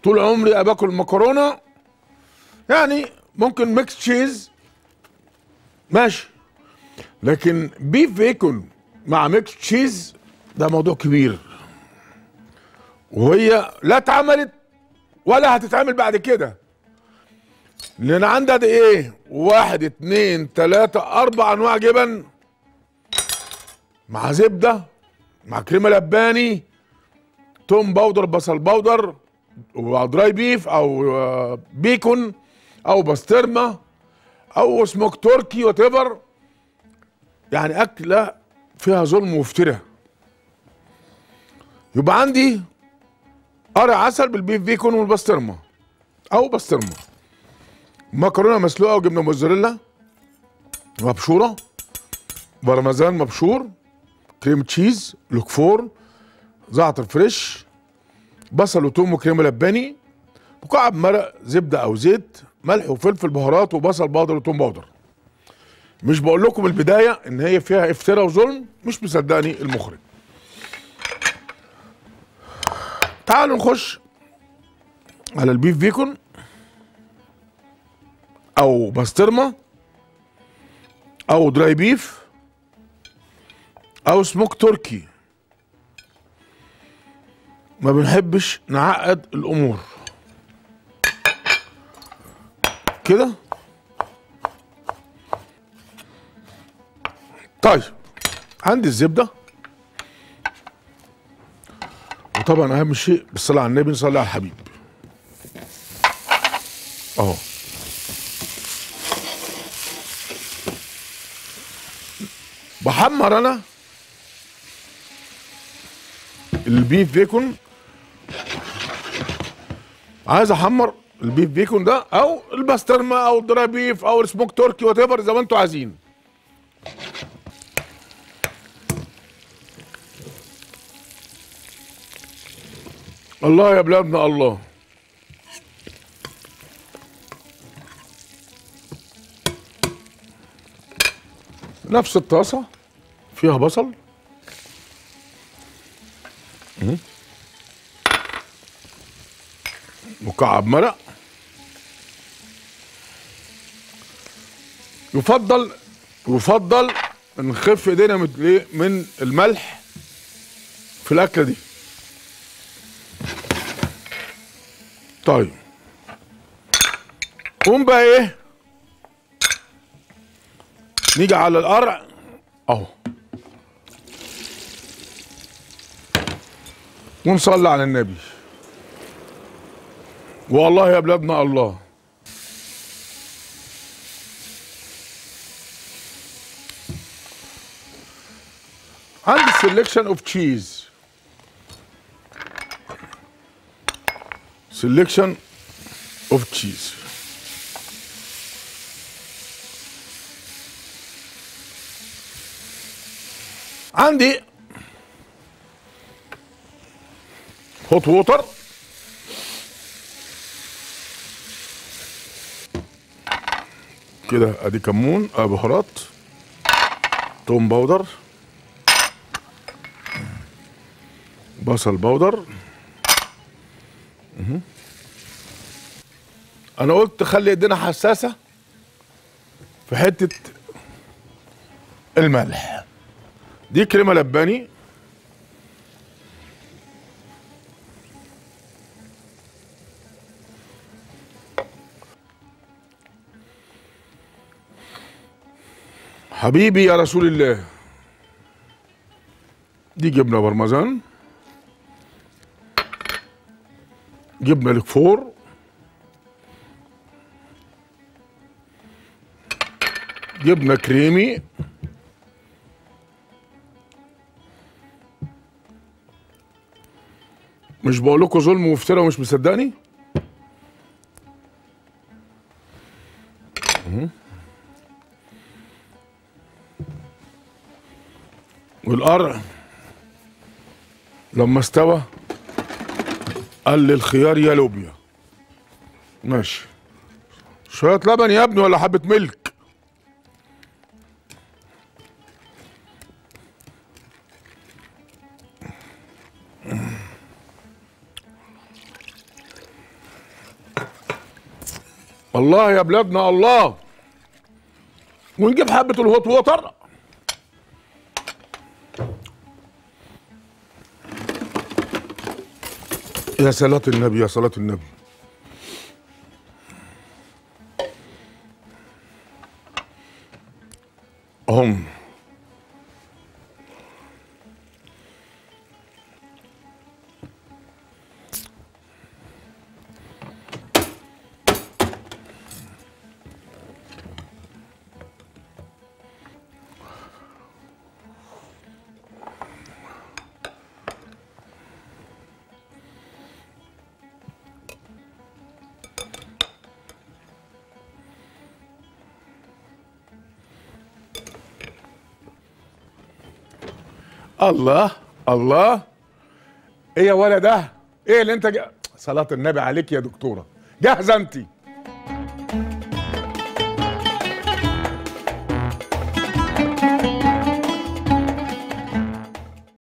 طول عمري باكل مكرونه يعني ممكن ميكس تشيز ماشي لكن بيف بيكون مع ميكس تشيز ده موضوع كبير وهي لا اتعملت ولا هتتعمل بعد كده لان عندها ايه واحد اتنين تلاتة اربع انواع جبن مع زبدة مع كريمة لباني توم باودر بصل باودر ودراي بيف او آه، بيكون او بسطرمة او سموك تركي وات ايفر يعني اكلة فيها ظلم وافتراء يبقى عندي قرع عسل بالبيف بيكون والبسطرمة او بسطرمة مكرونه مسلوقه وجبنه موزاريلا مبشوره بارميزان مبشور كريم تشيز لوكفور زعتر فريش بصل وتوم وكريمه لباني مكعب مرق زبده او زيت ملح وفلفل بهارات وبصل باودر وتوم باودر مش بقول لكم البدايه ان هي فيها افتراء وظلم مش مصدقني المخرج تعالوا نخش على البيف بيكون او بسطرمه او دراي بيف او سموك تركي ما بنحبش نعقد الامور كده طيب عندي الزبده وطبعا اهم شيء بالصلاه على النبي نصلي على الحبيب اهو بحمر انا البيف بيكون عايز احمر البيف بيكون ده او البسطرمه او الدراي بيف او السموك تركي وات ايفر زي ما انتوا عايزين الله يا بلادنا الله نفس الطاسة فيها بصل مم. مكعب مرق يفضل يفضل نخف ايدينا من إيه؟ من الملح في الاكله دي طيب قوم بقى ايه نيجي على القرع اهو ونصلي على النبي والله يا بلادنا الله عندي selection of cheese selection of cheese عندي هوت ووتر كده ادي كمون آه بهارات توم باودر بصل باودر مهم. انا قلت خلي ايدينا حساسه في حته الملح دي كريمه لباني حبيبي يا رسول الله دي جبنه برمجان جبنه الكفور جبنه كريمي مش بقول لكم ظلم وافتراء ومش مصدقني مهم. والقرع لما استوى قال لي الخيار يا لوبيا ماشي شوية لبن يا ابني ولا حبة ملك الله يا بلادنا الله ونجيب حبة الهوت ووتر يا صلاة النبي يا صلاة النبي هم الله الله ايه يا ولد ده ايه اللي انت جا... صلاة النبي عليك يا دكتورة جاهزة انت